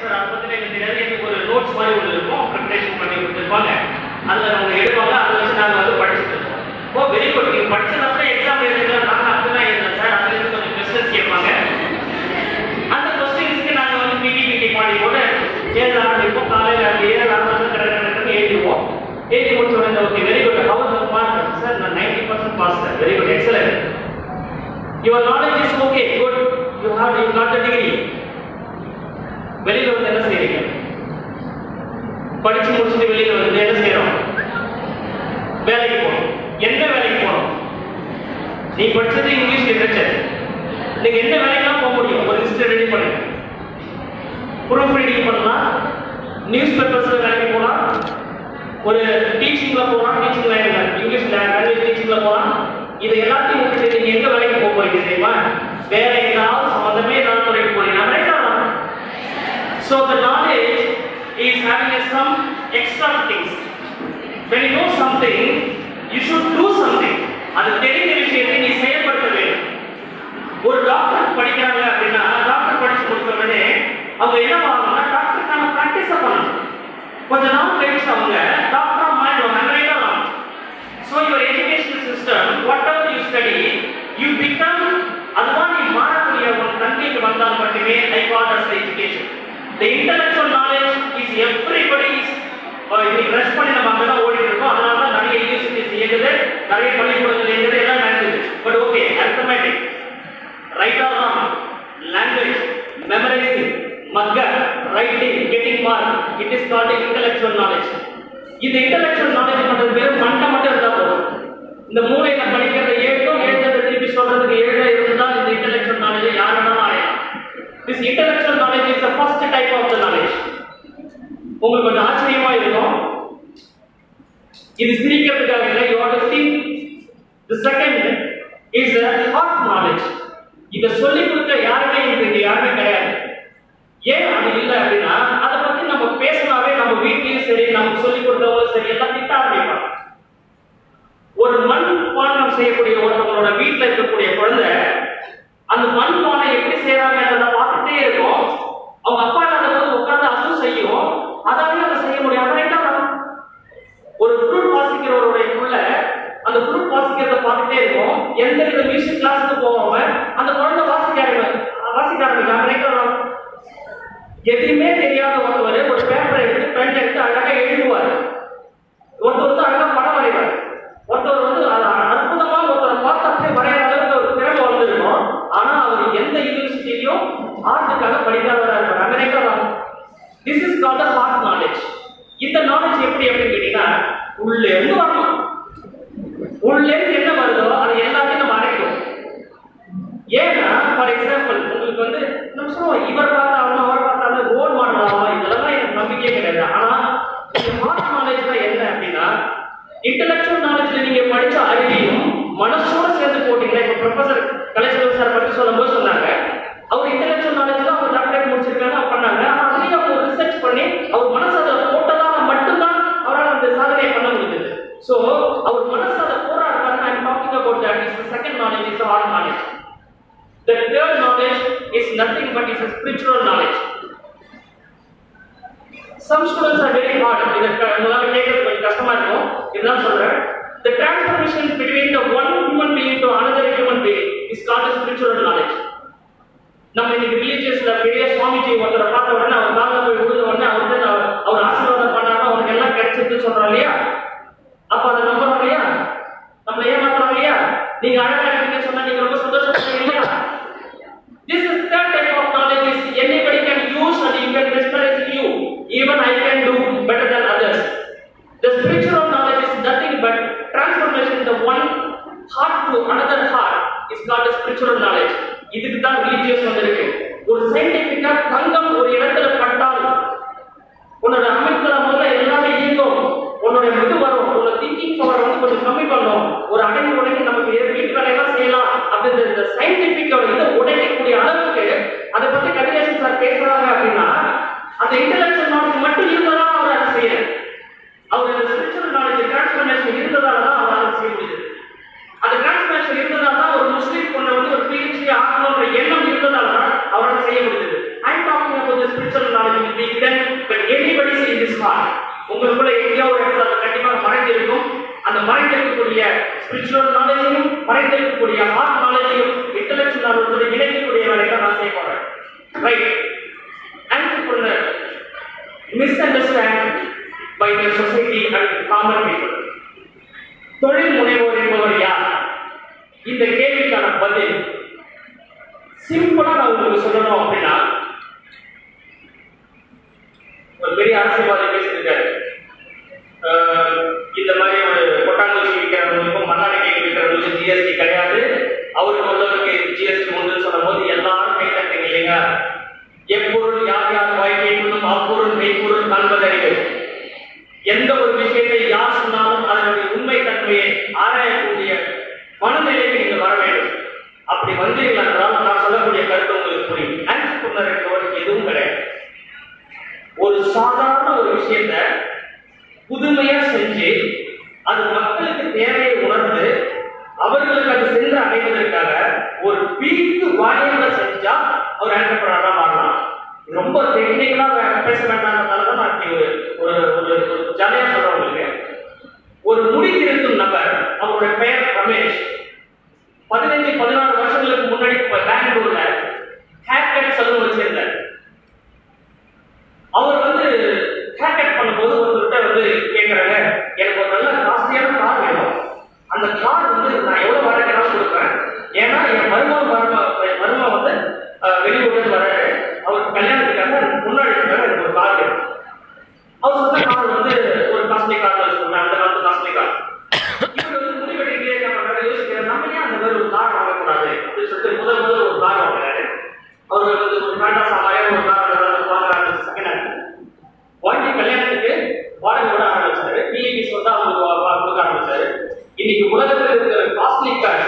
Sir அதை பத்தி எனக்கு தெரியாது எனக்கு ஒரு நோட்ஸ் மாதிரி ஒன்று இருக்கும் ப்ரிப்பரேஷன் பண்ணி கொடுத்துருப்பாங்க அதுல அவங்க எடுப்பாங்க அதை வச்சு நாங்க வந்து படிச்சுட்டு இருக்கோம் ஓ வெரி குட் நீங்க படிச்சதுக்கு எக்ஸாம் எழுதுங்க நாங்க அப்படிதான் எழுதுறோம் சார் அதுல இருந்து கொஞ்சம் கொஸ்டின்ஸ் கேட்பாங்க அந்த கொஸ்டின்ஸ்க்கு நாங்க வந்து பிடிபிடி பண்ணி கூட எழுத ஆரம்பிப்போம் காலையில அந்த ஏழு ஆரம்பிச்சு கடை கடை எழுதுவோம் எழுதி முடிச்ச உடனே okay very good our mark sir நான் ninety percent pass sir very good excellent your knowledge is okay good you have you got the degree வெளியில வந்து என்ன செய்றீங்க படிச்சு முடிச்சுட்டு வெளியில வந்து என்ன செய்யறோம் வேலைக்கு போகணும் எந்த வேலைக்கு போகணும் நீ படிச்சது இங்கிலீஷ் லிட்டரேச்சர் நீங்க எந்த வேலைக்கெல்லாம் போக முடியும் ஒரு லிஸ்ட் ரெடி பண்ணுங்க ப்ரூஃப் ரீடிங் பண்ணலாம் நியூஸ் பேப்பர்ஸ்ல வேலைக்கு போகலாம் ஒரு டீச்சிங்ல போகலாம் டீச்சிங் லைன்ல இங்கிலீஷ் லாங்குவேஜ் டீச்சிங்ல போகலாம் இது எல்லாத்தையும் விட்டுட்டு நீங்க எங்க வேலைக்கு போக போறீங்க தெரியுமா வேற ஏதாவது சம்மந்தமே இல்லாத துறைக்கு போறீங்க ரைட்டா So the knowledge is having a some extra things. When you know something, you should do something. அது தெரிந்த விஷயத்தை நீ செயல்படுத்த வேண்டும் ஒரு டாக்டர் படிக்கிறாங்க அப்படின்னா டாக்டர் படிச்சு முடிச்ச உடனே அவங்க என்ன பண்ணணும்னா டாக்டருக்கான ப்ராக்டிஸ பண்ணணும் கொஞ்ச நாள் கழிச்சு அவங்க டாக்டரா மாறிடுவாங்க ரைட்டா so your education system whatever you study you become அதுதான் நீ மாறக்கூடிய ஒரு தன்மைக்கு வந்தால் மட்டுமே I call us education the intellectual knowledge is everybody is இன்னைக்கு ரஷ் பண்ணி நம்ம அங்கே தான் ஓடிட்டு இருக்கோம் அதனால தான் நிறைய யூனிவர்சிட்டிஸ் இயங்குது நிறைய பள்ளிக்கூடங்கள் இயங்குது எல்லாம் நடக்குது பட் ஓகே அர்த்தமேட்டிக் ரைட்டா தான் லாங்குவேஜ் மெமரைசிங் மக்கர் writing getting mark it is called intellectual knowledge இந்த இன்டலெக்சுவல் நாலேஜ் பண்றது பேரும் மண்டை மட்டும் இருந்தா போதும் இந்த மூளையில படிக்கிறத எழுதும் எழுதுறத திருப்பி சொல்றதுக்கு எழுத இருந்தா இந்த இன்டலெக்சுவல் நாலேஜ் யார் வேணாலும் அடையலாம் this intellectual knowledge is the first type of the knowledge உங்களுக்கு கொஞ்சம் ஆச்சரியமா இருக்கும் இது சிரிக்கிறதுக்காக இல்லை you have to think the second is a heart knowledge இத சொல்லி கொடுக்க யாருமே இங்க யாருமே கிடையாது ஏன் அது இல்லை அப்படின்னா அதை பத்தி நம்ம பேசினாவே நம்ம வீட்லயும் சரி நமக்கு சொல்லி கொடுத்தவங்களும் சரி எல்லாம் திட்ட ஆரம்பிப்பாங்க ஒரு மண் பானம் செய்யக்கூடிய ஒருத்தவங்களோட வீட்டுல இருக்கக்கூடிய குழந்தை அந்த மண் பானை எப்படி செய்யறாங்கன்றத பார்த்துட்டே இருக்கும் அவங்க அப்பா இல்லாத போது உட்கார்ந்து அதுவும் செய்யும் அதாலே அதை செய்ய முடியும் ரைட்டா ஒரு ஃப்ளூட் வாசிக்கிறவருடைய புள்ள அந்த ஃப்ளூட் வாசிக்கிறத பார்த்துட்டே இருக்கும் எந்த வித மியூசிக் கிளாஸுக்கு போகாம அந்த குழந்தை வாசிக்க ஆரம்பி வாசிக்க ஆரம்பிக்கலாம் ரைட்டா எதுவுமே தெரியாத ஒருவர் ஒரு பேப்பரை எடுத்து பென் எடுத்து அழகா எழுதுவார் ஒருத்தர் வந்து அழகா படம் வரைவார் ஒருத்தர் வந்து அது அற்புதமா ஒருத்தரை பார்த்து அப்படியே வரைகிற அளவுக்கு ஒரு திறமை வளர்ந்துருக்கும் ஆனா அவர் எந்த யூனிவர்சிட்டிலையும் ஆர்ட்டுக்காக படிக்காதவராக இருப்பார் America this is called the heart knowledge இந்த நாலேஜ் எப்படி அப்படின்னு கேட்டீங்கன்னா உள்ளே இருந்து வரணும் உள்ளே இருந்து என்ன வருதோ அது எல்லாத்தையும் நம்ம அடைக்கணும் ஏன்னா ஃபார் எக்ஸாம்பிள் உங்களுக்கு வந்து நம்ம சொல்லுவோம் இவர் பார்த்தாலும் அவர் பார்த்தாலும் ரோல் மாடல் ஆகலாம் இதெல்லாம் எனக்கு நம்பிக்கையே கிடையாது ஆனா ஹார்ட் நாலேஜ்ல என்ன அப்படின்னா இன்டெலெக்சுவல் நாலேஜ்ல நீங்க படிச்ச அறிவையும் மனசோட சேர்ந்து போட்டீங்களா இப்ப ப்ரொஃபசர் கலைச்செல்வன் சார் பற்றி சொல்லும்போது சொன்னாங்க அவர் இன்டெலெக்சுவல் நாலேஜ்ல அவர் டாக்டரேட் முடிச்சிருக்காங்க அவர் பண்ணாங்க ஆனா அதுலயும் அவர் ரிசர்ச் பண்ணி அவர் மனசு அதை போட்டதால மட்டும்தான் அவரால் அந்த சாதனையை பண்ண முடிஞ்சது சோ அவர் மனசு அதை போராடுறாங்க I'm talking about that is second knowledge is heart knowledge The third knowledge is nothing but is a spiritual knowledge. Some students are very hard. இது உங்களால கேட்கறது கொஞ்சம் கஷ்டமா இருக்கும் இதுதான் சொல்றேன் The transformation between the one human being to another human being is called as spiritual knowledge. நம்ம இன்னைக்கு வில்லேஜஸ்ல பெரிய சுவாமிஜி ஒருத்தரை பார்த்த உடனே அவர் காலில் போய் விழுந்த உடனே அவர்கிட்ட அவர் அவர் ஆசீர்வாதம் பண்ணாருன்னா அவருக்கு எல்லாம் கிடைச்சிருக்குன்னு சொல்றோம் இல்லையா அப்ப அதை நம்புறோம் இல்லையா நம்மள ஏமாத்துறோம் இல்லையா நீங்க அழகா இருக்கீங்கன்னு சொன்னா நீங்க ரொம்ப சந்தோஷப்படுறீங்க இல்லையா This is third type of knowledge is anybody can use and you can mesmerize you. Even I can do better than others. The spiritual knowledge is nothing but transformation the one heart to another heart is called a spiritual knowledge. இதுக்கு தான் religious வந்திருக்கு ஒரு சயின்டிபிக்கா தங்கம் ஒரு இடத்துல be done but anybody see in this heart உங்களுக்குள்ள எங்கேயோ ஒரு இடத்துல அது கண்டிப்பாக மறைந்து இருக்கும் அந்த மறைந்திருக்கக்கூடிய ஸ்பிரிச்சுவல் நாலேஜையும் மறைந்திருக்கக்கூடிய ஹார்ட் நாலேஜையும் இன்டலெக்சுவல் நாலேஜோட இணைக்கக்கூடிய வேலையை தான் நான் செய்ய போறேன் right entrepreneur misunderstand by the society and common people தொழில் முனைவோர் என்பவர் யார் இந்த கேள்விக்கான பதில் சிம்பிளா நான் உங்களுக்கு சொல்லணும் அப்படின்னா ஒரு பெரிய அரசியல்வாதி பேசியிருக்காரு அஹ் இந்த மாதிரி ஒரு கொட்டாங்குச்சி விற்கிறவங்களுக்கும் மண்ணாடி கேக் விற்கிறவங்களுக்கும் ஜிஎஸ்டி கிடையாது அவருக்கு உள்ளவருக்கு ஜிஎஸ்டி உண்டுன்னு சொல்லும் போது எல்லாரும் கை தட்டுங்க இல்லைங்க எப்பொருள் யார் யார் வாய் கேட்கணும் அப்பொருள் மெய்ப்பொருள் காண்பதறிவு எந்த ஒரு விஷயத்தை யார் சொன்னாலும் அதனுடைய உண்மை தன்மையை ஆராயக்கூடிய மனநிலைக்கு நீங்க வர வேண்டும் அப்படி வந்தீர்கள் என்றால் நான் சொல்லக்கூடிய கருத்து உங்களுக்கு புரியும் ஆன்டிபுனர் என்பவர் எதுவும் கிடையாது ஒரு சாதாரண ஒரு விஷயத்த புதுமையா செஞ்சு அது மக்களுக்கு தேவையை உணர்ந்து அவர்களுக்கு அது சென்று அடைவதற்காக ஒரு பீக்கு வாயில செஞ்சா அவர் ஆண்டர்பிரனரா மாறலாம் இது ரொம்ப டெக்னிக்கலா பேச வேண்டாம்ன்றதால தான் நான் இப்படி ஒரு ஒரு ஒரு ஒரு ஜாலியா சொல்றேன் உங்களுக்கு ஒரு முடி திருத்தும் நபர் அவருடைய பெயர் ரமேஷ் பதினைந்து பதினாறு வருஷங்களுக்கு முன்னாடி இப்ப பெங்களூர்ல ஹேர் கட் சலூன் வச்சிருந்தார் அவர் வந்து ஹேர் கட் பண்ணும்போது ஒருத்தர்கிட்ட வந்து கேட்குறாங்க எனக்கு ஒரு நல்ல காஸ்ட்லியான கார் வேணும் அந்த கார் வந்து நான் எவ்வளவு வாடகைனாலும் கொடுப்பேன் ஏன்னா என் மருமக மரும என் மருமக வந்து அஹ், வெளியூர்ல வர்றாரு அவருக்கு கல்யாணத்துக்காக முன்னாடி எனக்கு ஒரு கார் வேணும் அவர் சொன்ன கார் வந்து ஒரு காஸ்ட்லி கார் வச்சுக்கோங்க அந்த காலத்து காஸ்ட்லி கார் இவர் வந்து முடிவெடுக்க என்ன பண்றாரு யோசிக்கிறார் நம்ம ஏன் அந்த மாதிரி ஒரு கார் வாங்கக்கூடாது அப்படின்னு சொல்லிட்டு முதல் முதல் ஒரு கார் வாங்குறாரு அவர் வந்து ஒரு டாடா சாமாரியா ஒரு கார் வாங்குறாரு செகண்ட் ஹேண்ட் வாங்கி கல்யாணத்துக்கு வாடகை விட ஆரம்பிச்சாரு பிஏபிஸ் வந்து அவங்க வா- வா- கொடுக்க ஆரம்பிச்சாரு இன்னைக்கு உலகத்தில் இருக்கிற காஸ்ட்லி கார்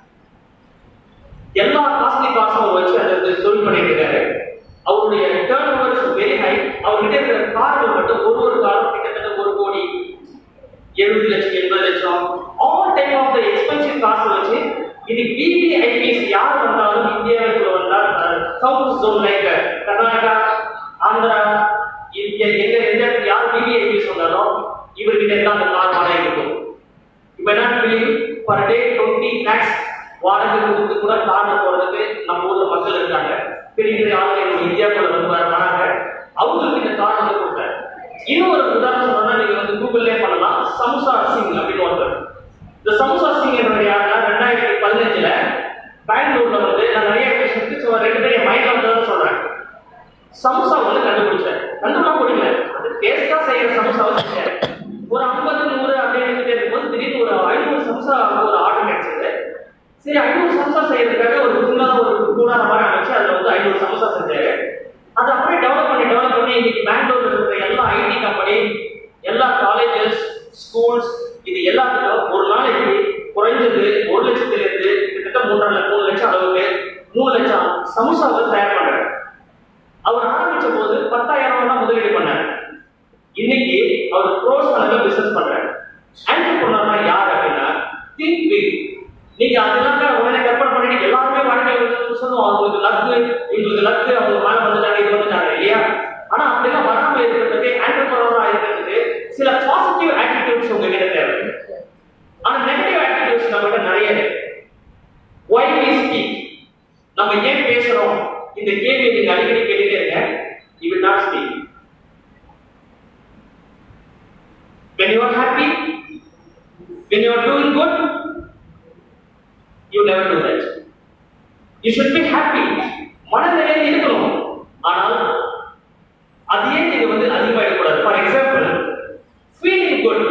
எல்லா காஸ்ட்லி காசும் அவர் வச்சு அதை வந்து தொழில் பண்ணிட்டு இருக்காரு அவருடைய டேர்ன் ஓவர் வெரி ஹை அவர்கிட்ட இருக்கிற கார்கள் மட்டும் ஒரு ஒரு காரும் கிட்டத்தட்ட ஒரு கோடி எழுபது லட்சம் எண்பது லட்சம் all type of the expensive காசு வச்சு இது பிபிஐபிஸ் யார் வந்தாலும் இந்தியாவுக்குள்ள வந்தால் south zone like Karnataka Andhra இங்க எங்க எந்த இடத்துல யார் பிபிஐபிஸ் வந்தாலும் இவர்கிட்ட இருந்தால் அந்த கார் வாடகை இருக்கும் இப்போ என்ன believe per day twenty lakhs வாடகை கொடுத்து கூட காரில் போறதுக்கு நம்ம ஊர்ல மக்கள் இருக்காங்க பெரிய பெரிய ஆளுங்க நம்ம இந்தியாவுக்குள்ள வந்து வர வராங்க அவங்களுக்கு இந்த கார் வந்து கொடுத்தாரு இன்னும் ஒரு உதாரணம் சொன்னா நீங்க வந்து கூகுள்லேயே பண்ணலாம் சம்சா சிங் அப்படின்னு ஒருத்தர் இந்த சம்சா சிங் என்னுடைய யாருன்னா ரெண்டாயிரத்தி பதினஞ்சுல பெங்களூர்ல வந்து நான் நிறைய பேசிட்டு so ரெண்டு பேரும் என் மைண்ட்ல வந்து சொல்றேன் சமோசா வந்து கண்டுபிடிச்சேன் கண்டுபிடிக்க முடியல அது டேஸ்டா செய்யற சமோசாவை செஞ்சேன் ஒரு ஐம்பது நூறு அப்படின்னு இருந்துட்டே இருக்கும்போது திடீர்னு ஒரு ஐநூறு சமோசா ஒரு ஆர்டர் கிடைச்சது சரி ஐநூறு சமோசா செய்யறதுக்காக ஒரு சின்னதா ஒரு கூடாத மாதிரி அமைச்சு அதுல வந்து ஐநூறு சமோசா செஞ்சாரு அதை அப்படியே டெவலப் பண்ணி டெவலப் பண்ணி இன்னைக்கு பெங்களூர்ல இருக்கிற எல்லா ஐடி கம்பெனி எல்லா காலேஜஸ் ஸ்கூல்ஸ் இது எல்லாத்துக்கும் ஒரு நாளைக்கு குறைஞ்சது ஒரு லட்சத்துல இருந்து கிட்டத்தட்ட மூன்றரை மூணு லட்சம் அளவுக்கு மூணு லட்சம் சமோசாவை தயார் பண்றாரு அவர் ஆரம்பிச்ச போது பத்தாயிரம் ரூபாய் தான் முதலீடு பண்ணாரு இன்னைக்கு அவர் க்ரோஸ் கணக்கில் பிசினஸ் பண்றாரு ஆண்டர்பிரனர்னா யார் அப்படின்னா திங்க் பிக் நீங்க அதெல்லாம் உடனே கற்பனை பண்ணிட்டு எல்லாருமே வாழ்க்கை வந்து சொல்லுவோம் அவங்களுக்கு லக்கு இவங்களுக்கு லக்கு அவங்க மேல வந்துட்டாங்க இது வந்துட்டாங்க இல்லையா ஆனா அப்படிலாம் வராம இருக்கிறதுக்கு ஆண்டர்பிரனரா இருக்கிறதுக்கு சில பாசிட்டிவ் ஆட்டிடியூட்ஸ் உங்ககிட்ட தேவை ஆனா நெகட்டிவ் ஆட்டிடியூட்ஸ் நம்மகிட்ட நிறைய இருக்கு why we speak நம்ம ஏன் பேசுறோம் இந்த கேள்வியை நீங்க அடிக்கடி கேட்டுட்டே இருங்க you will not speak when you are happy when you are doing good you never do that you should be happy மனநிலையில் இருக்கணும் ஆனால் அதையே நீங்க வந்து அதிகமா இருக்கக்கூடாது for example feeling good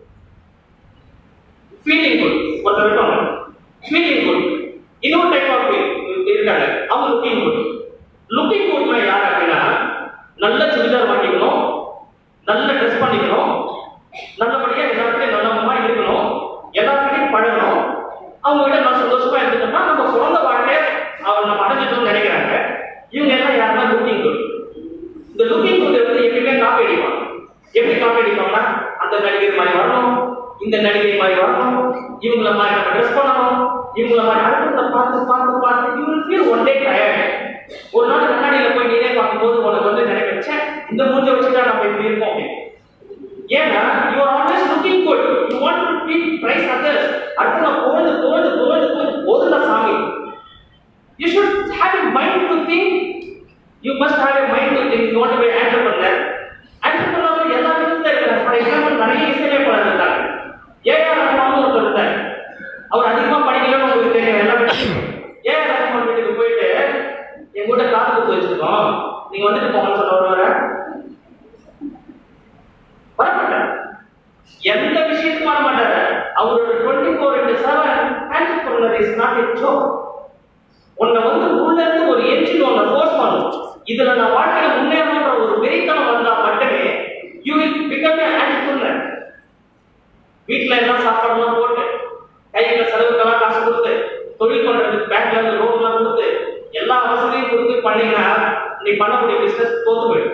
feeling good ஒருத்தர் இருக்காங்க ஃபீலிங் குட் இன்னொரு டைப் ஆஃப் இருக்காங்க அவங்க லுக்கிங் குட் லுக்கிங் குட்னா யார் அப்படின்னா நல்ல சுடிதார் வாங்கிக்கணும் நல்ல ட்ரெஸ் பண்ணிக்கணும் நல்லபடியா எல்லாருக்கிட்டையும் நல்லவமா இருக்கணும் எல்லாருக்கிட்டையும் பழகணும் அவங்க கிட்ட நான் சந்தோஷமா இருந்துட்டோம்னா நம்ம பிறந்த வாழ்க்கைய அவங்க நம்ம அடைஞ்சிட்டோம்னு நினைக்கிறாங்க இவங்க எல்லாம் யாருன்னா லுக்கிங் குட் இந்த லுக்கிங் குட் வந்து எப்பயுமே காப்பி அடிப்பாங்க எப்படி காப்பி அடிப்பாங்கன்னா அந்த நடிகை மாதிரி வரணும் இந்த நடிகை மாதிரி வரணும் இவங்கள மாதிரி நம்ம ட்ரெஸ் பண்ணணும் இவங்கள மாதிரி அடுத்தத பார்த்து பார்த்து பார்த்து you will feel one day tired ஒரு நாள் கண்ணாடியில போய் நீரே பார்க்கும்போது உனக்கு வந்து நினைக்கிறேன் இந்த மூஞ்ச வச்சுட்டா நம்ம இப்படி இருக்கோம் அப்படின்னு. ஏன்னா you are always looking good you want to be praise others அடுத்து நான் புகழ்ந்து புகழ்ந்து புகழ்ந்து புகழ்ந்து போதுல சாமி you should have a mind to think you must have a mind to think you want to be entrepreneur entrepreneur எல்லா விதத்துல இருக்காங்க ஃபார் எக்ஸாம்பிள் நிறைய இசையமைப்பாளர் இருக்காங்க ஏஆர் ரஹ்மான் ஒருத்தர் இருந்தார் அவர் அதிகமா படிக்கலன்னு உங்களுக்கு தெரியும் எல்லாமே ஏஆர் ரஹ்மான் வீட்டுக்கு போயிட்டு எங்க கூட காது குத்து வச்சிருக்கோம் நீங்க வந்துட்டு போங்கன்னு சொல்ல வருவார வரமாட்டார் எந்த விஷயத்துக்கும் வர மாட்டாரு அவரோட twenty four into seven entrepreneur is not a joke உன்னை வந்து உள்ள இருந்து ஒரு என்ஜின் உன்னை ஃபோர்ஸ் பண்ணும் இதுல நான் வாழ்க்கையில முன்னேறணுன்ற ஒரு வெறித்தனம் வந்தா மட்டுமே you will become a entrepreneur வீட்ல எல்லாம் சாப்பாடுலாம் போட்டு கையில செலவுக்கெல்லாம் காசு கொடுத்து தொழில் பண்றதுக்கு பேங்க்ல இருந்து லோன்லாம் கொடுத்து எல்லா வசதியும் கொடுத்து பண்ணீங்கன்னா நீ பண்ணக்கூடிய பிசினஸ் தோத்து போயிடும்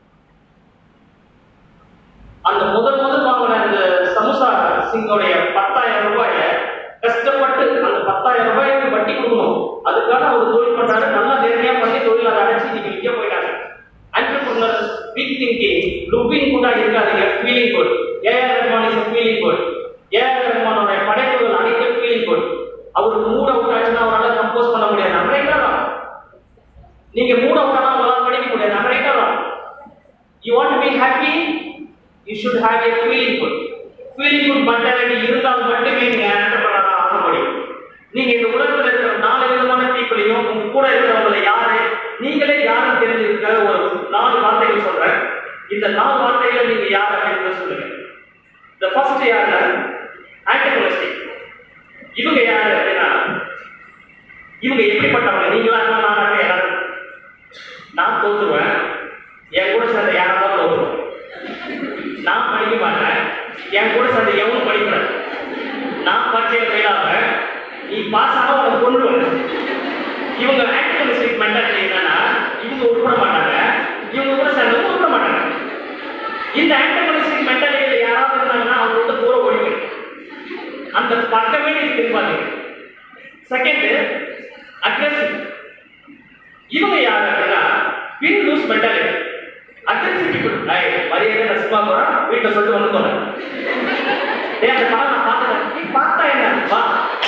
அந்த முதல் முதல் வாங்கின அந்த சமுசா சிங்கோடைய பத்தாயிரம் ரூபாய கஷ்டப்பட்டு அந்த பத்தாயிரம் ரூபாய்க்கு வட்டி கொடுக்கணும் அதுக்காக அவர் தொழில் பண்றாரு நல்லா நேர்மையா பண்ணி தொழில் அதை அடைச்சு இன்னைக்கு விற்க போயிட்டாங்க entrepreneurs பிக் திங்கிங் லுக்கிங் கூட இருக்காதீங்க feeling good AR Rahman is feeling good AR ரஹ்மானோட படைப்புகள் அனைத்தும் ஃபீலிங் குட் அவருக்கு மூட் அவுட் ஆச்சுன்னா அவரால் கம்போஸ் பண்ண முடியாது நம்ம ரைட்டா நீங்க மூட் அவுட் ஆனா உங்களால படிக்க முடியாது நம்ம ரைட்டா you want to be happy you should have a feeling good feeling good mentality இருந்தால் மட்டுமே நீங்க entrepreneur ஆக முடியும் நீங்க இந்த உலகத்துல இருக்கிற நாலு விதமான பீப்பிளையும் உங்க கூட இருக்கிறவங்கள யாரு நீங்களே யாரும் தெரிஞ்சிருக்க ஒரு நாலு வார்த்தைகள் சொல்றேன் இந்த நாலு வார்த்தைகளை நீங்க யார் அப்படின்னு சொல்லுங்க இந்த ஃபர்ஸ்ட் யாருன்னா ஆண்டர்பிரனர்ஷிப் இவங்க யாரு அப்படின்னா இவங்க எப்படிப்பட்டவங்க நீங்களா இருந்தா நானா இருந்தா யாரும் நான் தோத்துருவேன் என் கூட சேர்ந்த யாராவது தோத்துருவேன் நான் படிக்க மாட்டேன் என் கூட சேர்ந்த எவனும் படிக்கிறேன் நான் பரீட்சையில் ஃபெயில் ஆவேன் நீ பாஸ் ஆக உனக்கு கொண்டுருவேன் இவங்க ஆக்டிவிஸ்டிக் மென்டாலிட்டி என்னன்னா இவங்க உருப்பட மாட்டாங்க இவங்க கூட சேர்ந்தவங்க உருப்பட மாட்டாங்க இந்த ஆக்டிவிஸ்டிக் மென்டாலிட்டியில் யாராவது இருந்தாங்கன்னா அவங்க வந்து தூரம் ஓடிங்க அந்த பக்கமே நீங்க திரும்பாதீங்க செகண்ட் அக்ரெசிவ் இவங்க யாரு அப்படின்னா win lose mentality aggressive people மரியாதை நான் சினிமா போறேன் வீட்டில் சொல்லிட்டு வந்து போறேன் ஏய் அந்த படம் நான் பார்த்தேன் நீ பார்த்தா என்ன வா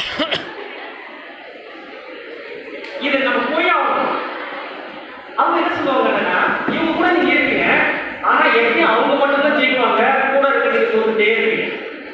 இது நம்ம போய் ஆகணும் அவங்க என்ன சொல்லுவாங்கன்னா இவங்க கூட நீங்க இருக்கீங்க ஆனா எப்படியும் அவங்க மட்டும் தான் ஜெயிக்குவாங்க கூட இருக்க நீங்க தோத்துட்டே இருக்கீங்க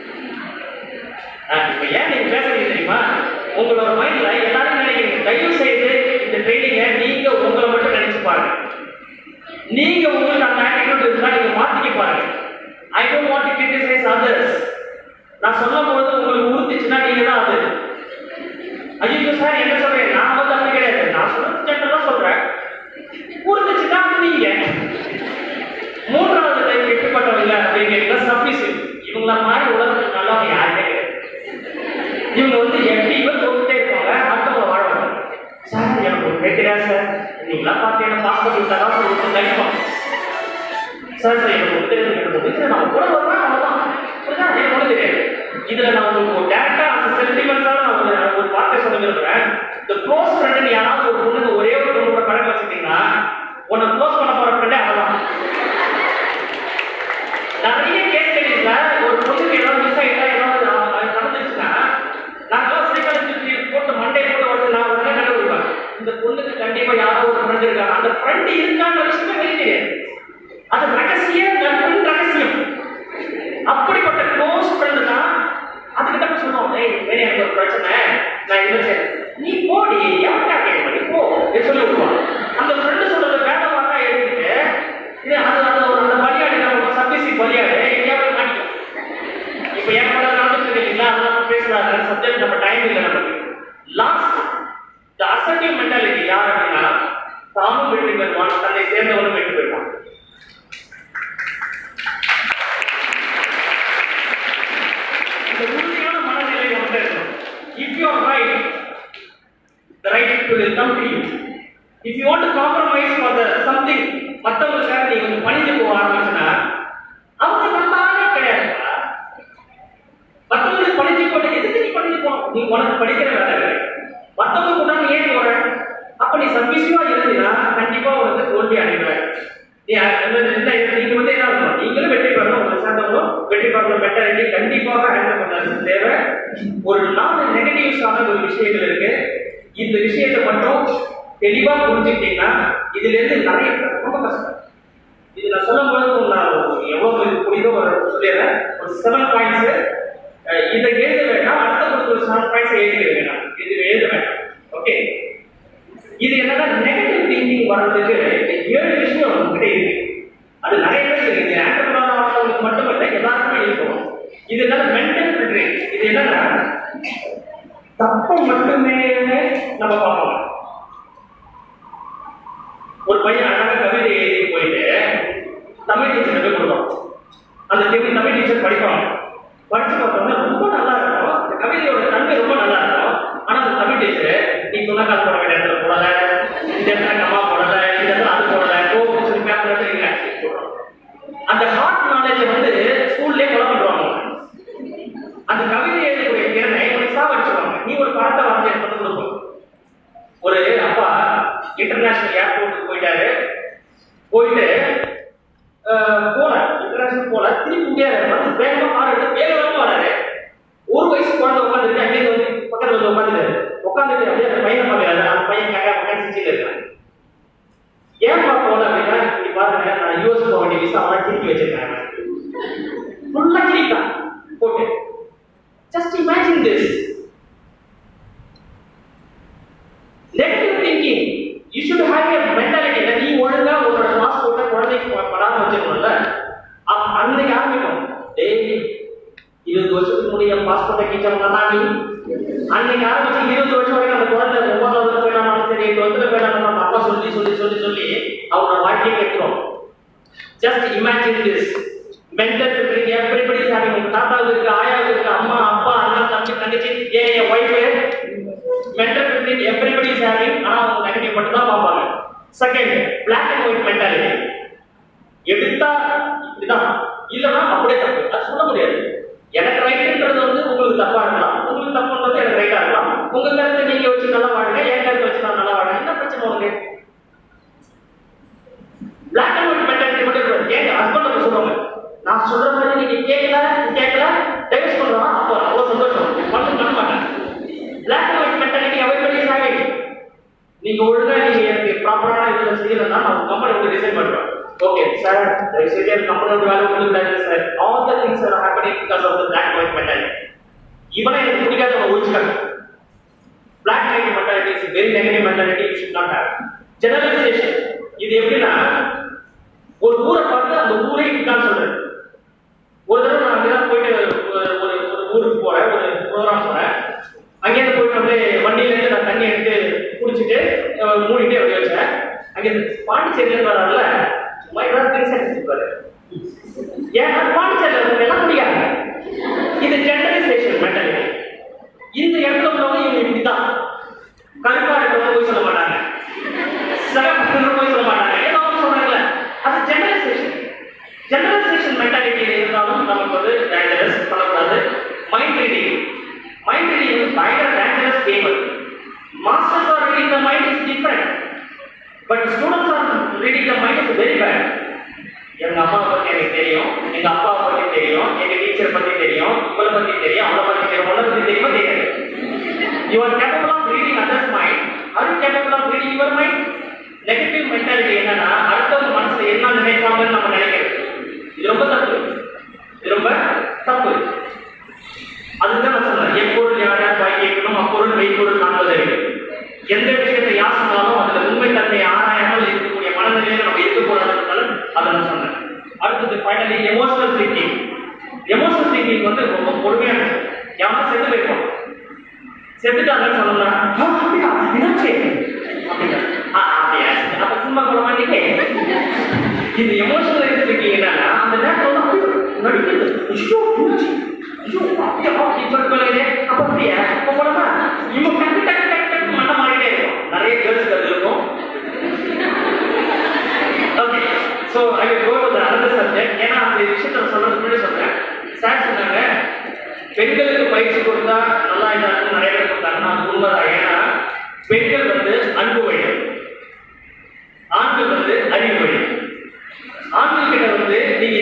ஆஹ் இப்ப ஏன் நீங்க பேசுறீங்க தெரியுமா உங்களோட மைண்ட்ல எல்லாரும் நினைக்கிறீங்க தயவு செய்து இந்த ட்ரைனிங்க நீங்க உங்களை மட்டும் நினைச்சு பாருங்க நீங்க உங்களுக்கு அந்த ஆட்டிடியூட் இருந்தா நீங்க மாத்திக்க பாருங்க I don't want to criticise others நான் சொல்லும் போது உங்களுக்கு உறுத்துச்சுன்னா நீங்க தான் அது ஐயோ சார் என்ன சொல்றேன் நான் வந்து அப்படி கிடையாது நான் சொல்றது ஜென்ரலா சொல்றேன் உறுத்துச்சுன்னா அது நீங்க மூன்றாவது டைப் எப்படிப்பட்டவங்க அப்படின்னு கேட்டா சப்மிசிவ் இவங்கள மாதிரி உலகத்துக்கு நல்லவங்க யாருமே கிடையாது இவங்க வந்து எப்படியுமே தோத்துட்டே இருப்பாங்க அடுத்தவங்க வாழ மாட்டாங்க சார் எனக்கு ஒரு கேட்கிறா சார் நீங்களாம் பார்த்து என்ன பாஸ் பண்ணி விட்டா தான் சார் ஒரு நினைப்போம் சார் சார் எனக்கு ஒன்று தெரியாது எனக்கு ஒன்று தெரியாது நம்ம கூட வரலாம் அவ்வளோதான் புரியுதா எனக்கு ஒன்று தெரியாது இதுல நான் உங்களுக்கு ஒரு டேரக்டா அந்த சென்டிமெண்ட்ஸான நான் ஒரு ஒரு வார்த்தை சொல்ல விரும்புறேன் இந்த க்ளோஸ் ஃப்ரெண்ட் யாராவது ஒரு பொண்ணுக்கு ஒரே ஒரு பொண்ணு பழக்கம் வச்சுட்டீங்கன்னா உன்னை க்ளோஸ் பண்ண போற ஃப்ரெண்டே அவதான் நிறைய கேஸ் ஸ்டடிஸ்ல ஒரு பொண்ணுக்கு ஏதாவது மிஸ் ஆயிட்டா ஏதாவது ஆ- அது நடந்துச்சுன்னா நாங்களாம் சைக்காலஜி போட்டு மண்டே போட்டு வந்து நான் உடனே கண்டுபிடிப்பேன் இந்த பொண்ணுக்கு கண்டிப்பா யாரோ ஒரு ஃப்ரெண்ட் இருக்காங்க அந்த ஃப்ரெண்ட் இருக்கான்ற விஷயமே வெளியே தெரியாது அது ரகசிய நட்பின் ரகசியம் அப்படிப்பட்ட க்ளோஸ் ஃப்ரெண்ட் தான் அதுக்கிட்ட போய் சொல்லுவோம் ஏய் வேற எனக்கு ஒரு பிரச்சனை நான் இது சரி நீ போடி எவன்டா கேட்க நீ போ என்று சொல்லி விடுவான் அந்த ஃப்ரெண்டு சொல்றது வேலை பார்த்தா எழுதிட்டு இது அது அது ஒரு அந்த பலியாடி நம்ம சப்மிசி பலியாடு எங்கேயாவது மாட்டிக்கும் இப்போ என் கூட நடந்துட்டு இருக்கீங்களா அதெல்லாம் பேசுறாங்க சப்ஜெக்ட் நம்ம டைம் இல்லை நமக்கு லாஸ்ட் த அசர்டிவ் மென்டாலிட்டி யார் அப்படின்னா தாமும் வெற்றி பெறுவான் தன்னை சேர்ந்தவர்கள் அந்த- இந்த- நீங்க வந்து என்ன பண்ணணும் நீங்களும் வெற்றி பெறணும் உங்களை சேர்ந்தவங்களும் வெற்றி பெறணும் மென்டாலிட்டி கண்டிப்பாக ஹேண்டில் பண்ண தேவை ஒரு நாலு நெகட்டிவ்ஸான ஒரு விஷயங்கள் இருக்கு இந்த விஷயத்தை மட்டும் தெளிவா புரிஞ்சுக்கிட்டீங்கன்னா இதுல இருந்து நிறைய ரொம்ப கஷ்டம் இது நான் சொல்லும் பொழுது நான் எவ்வளவு இது புரியுதோ ஒரு சொல்லிடுறேன் ஒரு செவன் பாயிண்ட்ஸ் இதை எழுத வேண்டாம் அடுத்த கொடுத்த ஒரு செவன் பாயிண்ட்ஸ் எழுதிக்க வேண்டாம் இது எழுத வேண்டாம் ஓகே இது என்னன்னா நெகட்டிவ் திங்கிங் வர்றதுக்கு இந்த ஏழு விஷயம் உங்ககிட்ட இருக்கு அது நிறைய பேர் இருக்கு இது ஆண்டர்பிரனர் ஆகிறவங்களுக்கு மட்டும் இல்லை எல்லாருக்குமே இருக்கும் இது என்னன்னா மென்டல் ஃபில்டரிங் இது என்னன்னா தப்பை மட்டுமே நம்ம பார்ப்போம் ஒரு பையன் அழகாக கவிதை எழுதி போயிட்டு தமிழ் டீச்சர் போய் கொடுத்தோம் அந்த தமிழ் தமிழ் டீச்சர் படிப்பாங்க படிச்சு பார்த்தோம்னா ரொம்ப நல்லா இருக்கும் அந்த கவிதையோட தன்மை ரொம்ப நல்லா இருக்கும் ஆனா அந்த தமிழ் டீச்சர் நீ துணக்கால் போட வேண்டிய இடத்துல போடல இந்த இடத்துல கம்மா போடல இந்த இடத்துல அது போடல கோபம் சொல்லி பேப்பர் எடுத்துருங்க அந்த ஹார்ட் நாலேஜை வந்து ஸ்கூல்லே குழப்பிடுவாங்க அந்த கவிதை எழுதக்கூடிய திறனை உனக்கு சாவடிச்சிருவாங்க நீ ஒரு படத்தை வரைஞ்சி எடுத்து வந்து கொடுக்கும் ஒரு அப்பா இன்டர்நேஷனல் ஏர்போர்ட்டுக்கு போயிட்டாரு போயிட்டு அஹ், போல இன்டர்நேஷனல் போல திரும்பி முடியாது வந்து வேகமா கார் எடுத்து வேக வேகமா வராரு ஒரு வயசு குழந்தை உட்காந்துருக்கு அங்கே வந்து பக்கத்துல வந்து உட்காந்துட்டாரு உட்காந்துட்டு அப்படியே அந்த பையனை பார்க்கறாரு அந்த பையன் கேட்க பக்கம் சிரிச்சிட்டு இருக்கான் ஏன்பா போல அப்படின்னா இப்படி பாருங்க நான் யூஎஸ் போக வேண்டிய விசா அவன் திருப்பி வச்சிருக்காங்க ஃபுல்லா கிரிக்கான் போட்டு just imagine this negative thinking you should have a mentality நீ ஒழுங்கா உன்னோட பாஸ்போர்ட்டை குழந்தைக்கு ப- படாம வச்சிருக்கணும்ல அப்- அன்னைக்கு ஆரம்பிக்கும் டேய் இருபது வருஷத்துக்கு முன்னாடி என் பாஸ்போர்ட்டை கீச்சவங்க தான் நீ அன்னைக்கு ஆரம்பிச்சு இருபது வருஷம் வரைக்கும் அந்த குழந்தை ஒன்பதாவது போயிடாமலும் சரி டுவெல்த்தில் போயிடாமலும் நம்ம அப்பா சொல்லி சொல்லி சொல்லி சொல்லி அவனோட வாழ்க்கையை கெட்டுரும் just imagine this mental filtering everybody is having உங்க தாத்தாவுக்கு இருக்கு ஆயாவுக்கு இருக்கு அம்மா அப்பா அண்ணன் தம்பி தங்கச்சி ஏன் என் wife mental filtering everybody is having ஆனா அவங்க நெகட்டிவ் மட்டும் தான் பார்ப்பாங்க second black and white mentality எடுத்தா இப்படிதான் இல்லைன்னா அப்படியே தப்பு அது சொல்ல முடியாது எனக்கு ரைட்ன்றது வந்து உங்களுக்கு தப்பா இருக்கலாம் உங்களுக்கு தப்புன்றது எனக்கு ரைட்டா இருக்கலாம் உங்க கருத்தை நீங்க வச்சு நல்லா வாழுங்க என் கருத்தை வச்சு நான் நல்லா வாழுங்க என்ன பிரச்சனை உங்களுக்கு பிளாக் அண்ட் ஒயிட் மென்டாலிட்டி மட்டும் இருக்காது ஏங்க ஹஸ்பண்ட் அப்படி சொல்லுவாங்க நான் சொல்ற மாதிரி நீங்க கேட்கல கேட்கல டைவர்ஸ் பண்றோம் அப்போ அவ்வளவு சந்தோஷம் பண்ண பண்ண மாட்டேன் black and white mentality everybody is having நீங்க ஒழுங்கா நீங்க எனக்கு ப்ராப்பரான இதுல செய்யலன்னா நான் கம்பெனி உங்களுக்கு ரிசைன் பண்ணுவேன் ஓகே சார் தயவு செய்து எனக்கு கம்பெனியோட வேலை உங்களுக்கு sir all the things are happening because of the black and white mentality இவனை எனக்கு பிடிக்காத அவனை ஒழிச்சுக்காங்க black and white mentality is very negative mentality you should not have generalisation இது எப்படின்னா ஒரு ஊரை பார்த்து அந்த ஊரே இப்படிதான் சொல்றேன் ஒரு தடவை நான் அங்கதான் போயிட்டு ஒரு ஒரு ஒரு ஊருக்கு போறேன் ஒரு ப்ரோக்ராம் போறேன் அங்கேருந்து போயிட்டு வந்து வண்டியில இருந்து நான் தண்ணி எடுத்து குடிச்சிட்டு அஹ், மூடிட்டு அப்படி வச்சேன் அங்க இருந்து பாண்டிச்சேரியில இருந்து வராருல சும்மா ஏதாவது திங்ஸ் எடுத்துப்பாரு ஏன்னா பாண்டிச்சேரியில இருக்கவங்க எல்லாம் குடிக்காங்க இது ஜெனரலைசேஷன் மென்டாலிட்டி இந்த இடத்துல உள்ளவங்க இவங்க இப்படிதான் கருப்பா இருக்கிறவங்க போய் சொல்ல மாட்டாங்க சிறப்பு போய் சொல்ல மாட்டாங்க ஏதோ ஒன்று சொல்றாங்கல்ல அது ஜெனரலைசேஷன் ஜெனரலைசேஷன் மென்டாலிட்டியில் இருந்தாலும் நமக்கு வந்து டேஞ்சரஸ் பண்ணக்கூடாது மைண்ட் ரீடிங் மைண்ட் ரீடிங் வந்து பயங்கர dangerous game masters are reading the mind is different but students are reading the mind is very bad எங்க அம்மாவை பத்தி எனக்கு தெரியும் எங்க அப்பாவை பத்தி தெரியும் எங்க டீச்சர் பத்தி தெரியும் இவளை பத்தி தெரியும் அவளை பத்தி தெரியும் உன்னை பத்தி தெரியுமா தெரியாது you are capable of reading others mind are you capable of reading your mind negative mentality என்னன்னா அடுத்தவங்க மனசுல என்ன நினைப்பாங்கன்னு நம்ம நினைக்கிறது இது ரொம்ப தப்பு இது ரொம்ப தப்பு அதுதான் நான் சொல்றேன் எப்பொருள் யார் யார் வாய் கேட்கணும் அப்பொருள் மெய்ப்பொருள் காண்பது அறிவு. எந்த விஷயத்தை யார் சொன்னாலும் அதுல உண்மை தன்மை ஆராயாமல் இருக்கக்கூடிய மனநிலையில நம்ம இருக்கக்கூடாதுன்றதால அதை நான் சொன்னேன் அடுத்தது finally emotional thinking emotional thinking வந்து ரொம்ப பொறுமையான யாரும் செத்து போயிருப்போம் செத்துட்டாங்கன்னு சொன்னோம்னா "ஆ, அப்படியா என்னாச்சு அப்படின்னா "ஆ, அப்படியா அப்ப சும்மா சொல்ல மாட்டீங்க இது எமோஷனல் திங்கிங் என்னன்னா அந்த நேரத்துல வந்து அப்படியே நடிக்கிறது ஐயோ என்னாச்சு ஐயோ அப்படியா இப்ப இருக்கலையே அப்ப அப்படியா அப்ப போலமா இவங்க டக்கு டக்கு டக்கு டக்கு மண்ட மாறிட்டே இருக்கும் நிறைய கேர்ள்ஸ் அது இருக்கும் okay so I will go to another subject ஏன்னா அந்த விஷயத்தை சொல்றதுக்கு முன்னாடி சொல்றேன் சார் சொன்னாங்க பெண்களுக்கு பயிற்சி கொடுத்தா நல்லா இதாக நிறைய பேர் கொடுத்தாங்கன்னா அது உண்மைதான் ஏன்னா பெண்கள் வந்து அன்பு வழி ஆண்கள் வந்து அறிவு வழி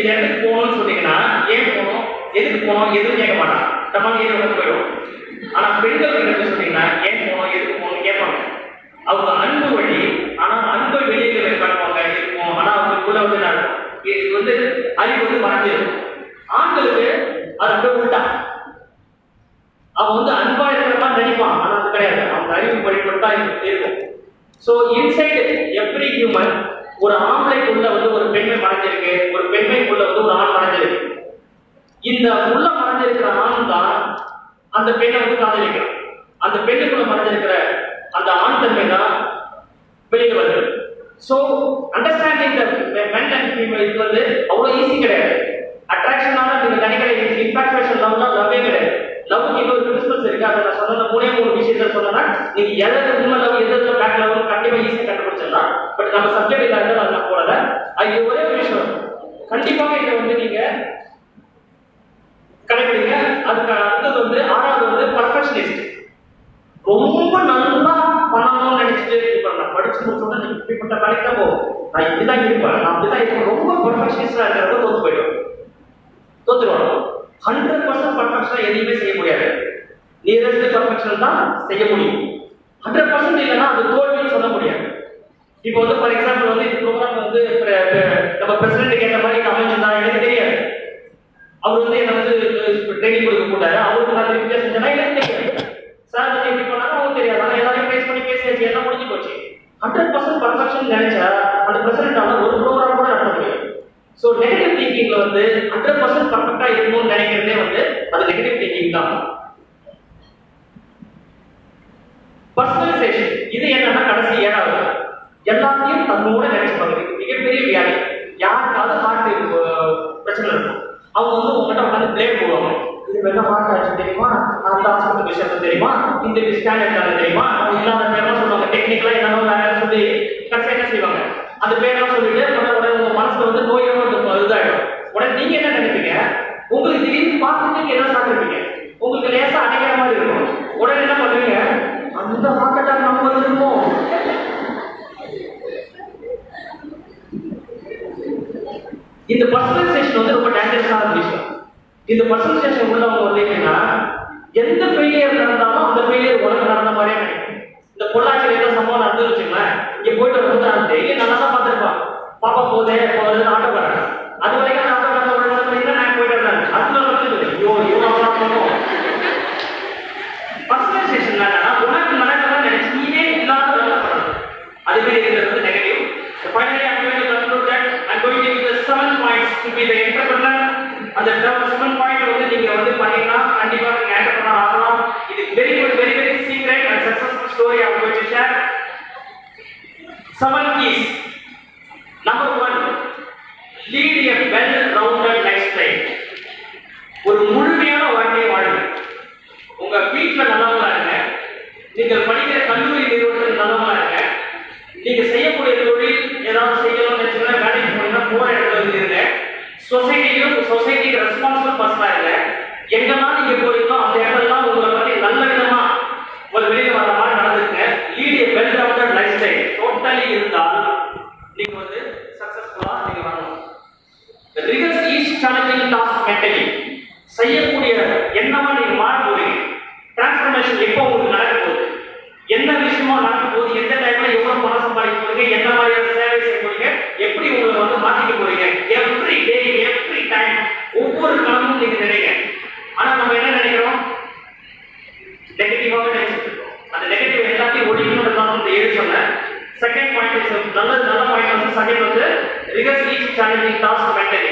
இடத்துக்கு போகணும்னு சொன்னீங்கன்னா ஏன் போகணும் எதுக்கு போகணும் எதுவும் கேட்க மாட்டான் நம்ம ஏறி வந்து போயிடும் ஆனா பெண்கள் கிட்ட சொன்னீங்கன்னா ஏன் போகணும் எதுக்கு போகணும் கேட்பாங்க அவங்க அன்பு வழி ஆனா அன்பை வெளியே காட்டுவாங்க இருக்கும் ஆனா அவங்களுக்குள்ள வந்து நான் இது வந்து அறிவு வந்து மறைஞ்சிருக்கும் ஆண்களுக்கு அது அப்படியே உள்டா அவன் வந்து அன்பா இருக்கிற மாதிரி நடிப்பான் ஆனா அது கிடையாது அவன் அறிவு படிப்பட்டா இருக்கும் ஸோ இன்சைட் எவ்ரி ஹியூமன் ஒரு ஆம்பளைக்குள்ள வந்து ஒரு பெண்மை மறைஞ்சிருக்கு ஒரு பெண்மைக்குள்ள வந்து ஒரு ஆண் மறைஞ்சிருக்கு இந்த உள்ள மறைஞ்சிருக்கிற ஆண் தான் அந்த பெண்ணை வந்து காதலிக்கிறான் அந்த பெண்ணுக்குள்ள மறைஞ்சிருக்கிற அந்த ஆண் தன்மை தான் வெளியில வருது so understanding the men and female இது வந்து அவ்வளோ ஈஸி கிடையாது அட்ராக்ஷனால நீங்க நினைக்கிற இன்ஃபாக்சுவேஷன் லவ்லாம் லவ்வே கிடையாது லவ்க்கு இன்னொரு பிரின்சிபல்ஸ் இருக்கு அதை நான் சொன்ன மூணே மூணு விஷயத்த சொன்னா நீங்க எதாவது உண்மை லவ் எது பேக் லவ் கண்டிப்பா ஈஸியாக கண்டுபிடிச்சிடலாம் பட் நம்ம சப்ஜெக்ட் இல்லாத நான் போடல அது ஒரே ஒரு விஷயம் கண்டிப்பாக இதை வந்து நீங்க கடைபிடிங்க அதுக்கு அடுத்தது வந்து ஆறாவது வந்து பர்ஃபெக்ஷனிஸ்ட் ரொம்ப நல்லா பண்ணணும்னு நினைச்சிட்டு இப்ப நான் படிச்சு முடிச்சோன்னா நீ இப்படிப்பட்ட வேலைக்கு தான் போகும் நான் இப்படிதான் இருப்பேன் நான் அப்படிதான் இருப்பேன் ரொம்ப பர்ஃபெக்ஷனிஸ்டா இருக்கிறத தோத்து போயிடும் தோத்துருவாங்க ஹண்ட்ரட் பர்சன்ட் பர்ஃபெக்ஷனா எதையுமே செய்ய முடியாது நியரஸ்ட் பர்ஃபெக்ஷன் தான் செய்ய முடியும் ஹண்ட்ரட் பர்சன்ட் இல்லைன்னா அது தோல்வின்னு சொல்ல முடியாது இப்போ வந்து ஃபார் எக்ஸாம்பிள் வந்து இந்த ப்ரோக்ராம் வந்து pre- pre- நம்ம பிரசிடென்ட் கேட்ட மாதிரி அமைஞ்சிருந்தா எனக்கு தெரியாது அவர் வந்து என்ன வந்து ட்ரைனிங் கொடுக்க கூட்டாரு அவருக்கு நான் திருப்பி செஞ்சேன்னா எனக்கு தெரியாது சார் வந்து எப்படி பண்ணாலும் அவங்களுக்கு தெரியாது ஆனால் எல்லாரையும் பேஸ் பண்ணி பேசியாச்சு எல்லாம் முடிஞ்சு போச்சு ஹண்ட்ரட் பர்சன்ட் பர்ஃபெக்ஷன் நினைச்சா அந்த பிரசிடென்டால ஒரு ப்ரோக்ராம் கூட நடத்த முடியும் ஸோ நெகட்டிவ் திங்கிங்ல வந்து ஹண்ட்ரட் பர்சன்ட் பர்ஃபெக்டா இருக்கணும்னு நினைக்கிறதே வந்து அது நெகட்டிவ் திங்கிங் தான் பர்சனலைசேஷன் இது என்னன்னா கடைசி ஏழாவது எல்லாத்தையும் தன்னோட நினைச்சுப்பாங்க இது மிகப்பெரிய வியாதி யாருக்காவது ஹார்ட் பிரச்சனை இருக்கும் அவங்க வந்து உங்ககிட்ட உட்காந்து பிளேம் போடுவாங்க இது வெள்ள ஹார்ட் ஆச்சு தெரியுமா அந்த ஹாஸ்பிட்டல் விஷயத்த தெரியுமா இந்த ஸ்கேன் தெரியுமா அவங்க இல்லாத பேர்லாம் சொல்லுவாங்க டெக்னிக்கலா என்னென்ன வேலை சொல்லி கடைசி என்ன செய்வாங்க அந்த பேரெல்லாம் சொல்லிட்டு உடனே உடனே உங்க மனசுல வந்து நோயோட இருக்கும் இதாயிடும் உடனே நீங்க என்ன நினைப்பீங்க உங்களுக்கு திடீர்னு பார்த்துட்டு நீங்க என்ன சாப்பிட்டுருப்பீங்க உங்களுக்கு லேசா அடைக்கிற மாதிரி இருக்கும் உடனே என்ன பண்ணுவீங்க அந்த ஹார்ட் அட்டாக் நம்ம வந்துருமோ இந்த பர்சனலைசேஷன் வந்து ரொம்ப டேஞ்சரஸான விஷயம் இந்த பர்சனலைசேஷன் உள்ளவங்க வந்து எப்படின்னா எந்த ஃபெயிலியர் நடந்தாலும் அந்த ஃபெயிலியர் உனக்கு நடந்த மாதிரியே நினைக்கும் இந்த பொள்ளாச்சியில் ஏதோ சம்பவம் நடந்து வச்சுங்களேன் இங்க போயிட்டு வரும்போது அந்த டெய்லி நல்லா தான் பார்த்துருப்பான் பாப்பா போதே போகுது ஆட்டோ போறேன் அது வரைக்கும் அந்த ஆட்டோ காரங்க ஒரு இடத்துல நின்னு நான் போயிட்டு இருந்தேன் அதுல வந்து ஐயோ இவன் அவனா போகணும் பர்சனலைசேஷன் என்னன்னா உனக்கு நடக்கிறதா நினைச்சு நீயே இல்லாத வேலை பண்ணணும் அதுவே இருக்கிறது வந்து negative finally I'm going to conclude that I'm going to give you the seven points to be the entrepreneur அந்த செவன் பாயிண்ட் வந்து நீங்க வந்து பண்ணீங்கன்னா கண்டிப்பா நீங்க entrepreneur ஆகலாம் இது very good very very secret and successful story I'm going to share seven keys number one lead a well rounded lifestyle ஒரு முழுமையான வாழ்க்கையை வாழுங்க உங்க வீட்டுல நல்லவங்களா இருங்க நீங்கள் படிக்கிற கல்லூரி நிறுவனத்தில் நல்லவங்களா இருங்க நீங்க செய்யக்கூடிய தொழில் ஏதாவது செய்யணும்னு நினைச்சீங்கன்னா வேலைக்கு போனீங்கன்னா போற இடத்துல வந்து இருங்க சொசைட்டியும் சொசைட்டிக்கு ரெஸ்பான்சிபிள் பர்சனா இருங்க எங்கெல்லாம் நீங்க போறீங்களோ அந்த இடத்துலலாம் உங்களை பத்தி நல்ல விதமா ஒரு வெளியில வர மாதிரி நடந்துருங்க lead a well rounded life style totally இருந்தால் நீங்க வந்து சக்சஸ்ஃபுல்லா நீங்க வரணும் rigorous each challenging task mentally செய்யக்கூடிய எண்ணமா நீங்க மாற போறீங்க டிரான்ஸ்ஃபர்மேஷன் எப்போ உங்களுக்கு நடக்க போகுது என்ன விஷயமா நடக்க போகுது எந்த டைம்ல எவ்வளவு பணம் சம்பாதிக்க போறீங்க என்ன மாதிரியான சேவை செய்ய போறீங்க எப்படி உங்களை வந்து மாத்திக்க போறீங்க எவ்ரி டே எவ்ரி டைம் ஒவ்வொரு காலமும் நீங்க நினைங்க ஆனா நம்ம என்ன நினைக்கிறோம் நெகட்டிவாக நினைச்சிட்டு இருக்கோம் அந்த நெகட்டிவ் எல்லாத்தையும் ஒழிக்கணும் தான் வந்து ஏழு சொன்னேன் செகண்ட் பாயிண்ட் இஸ் நல்ல நல்ல பாயிண்ட் வந்து செகண்ட் வந்து rigorous each challenging task mentally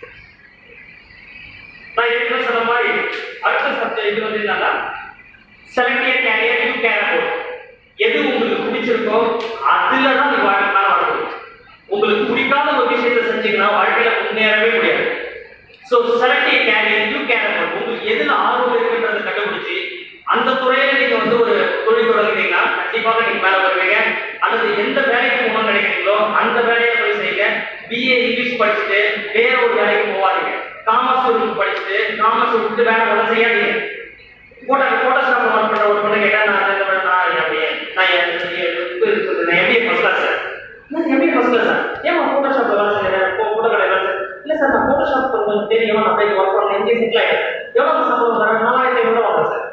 நான் ஏற்கனவே சொன்ன மாதிரி அடுத்த சப்ஜெக்ட் இது வந்து என்னன்னா selective career you care about எது உங்களுக்கு பிடிச்சிருக்கோ அதுல தான் நீங்க வாழ்க்கை மேல வரணும் உங்களுக்கு பிடிக்காத ஒரு விஷயத்தை செஞ்சீங்கன்னா வாழ்க்கையில முன்னேறவே முடியாது so selective career you care about உங்களுக்கு எதுல ஆர்வம் இருக்குன்றதை கண்டுபிடிச்சு அந்த துறையில நீங்க வந்து ஒரு தொழில் தொடங்குனீங்கன்னா கண்டிப்பாக நீங்க மேல வருவீங்க அல்லது எந்த வேலைக்கு போகணும்னு நினைக்கிறீங்களோ அந்த வேலையை போய் செய்யுங்க பிஏ இங்கிலீஷ் படிச்சுட்டு வேற ஒரு வேலைக்கு போகாதீங்க காமர்ஸ் குரூப் படிச்சுட்டு காமர்ஸ் விட்டு வேற ஒன்றும் செய்யாதீங்க போட்டோ போட்டோஷாப் ஒர்க் பண்ற ஒரு பொண்ணு கேட்டா நான் இந்த மாதிரி நான் அப்படியே நான் என் இது இருக்குது, நான் எம்பிஏ ஃபர்ஸ்ட் கிளாஸ் நான் எம்பிஏ ஃபர்ஸ்ட் கிளாஸ் ஏமா போட்டோஷாப்ல வேலை செய்யறேன் போட்டோ கடை வேலை செய்யறேன் இல்ல சார் நான் ஃபோட்டோஷாப் உங்களுக்கு தெரியும் நான் போய் ஒர்க் பண்ண எங்கே செட்டில் ஆகிட்டேன் எவ்வளோ சம்பளம் தரேன் நாலாயிரத்தி ஐநூறு வரேன் சார்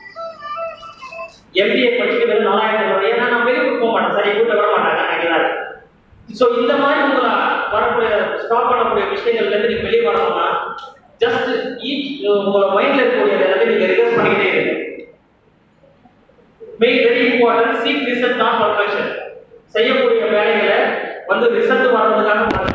எம்பிஏ படிச்சுட்டு வெறும் நாலாயிரத்தி ஐநூறு ஏன்னா நான் வெளியூர் போக மாட்டேன் சார் எங்கள் வீட்டில் வர மாட்டாங்க நான் இங்கே தான் ஸோ இந்த மாதிரி உங்களை வரக்கூடிய ஸ்டாப் பண்ணக்கூடிய விஷயங்கள்லேருந்து நீங்கள் வெளியே வரணும்னா ஜஸ்ட் ஈச் உங்களோட மைண்டில் இருக்கக்கூடிய எல்லாத்தையும் நீங்கள் ரிவர்ஸ் பண்ணிக்கிட்டே இருங்க main very important seek result not perfection செய்யக்கூடிய வேலைகளை வந்து ரிசல்ட் வர்றதுக்காக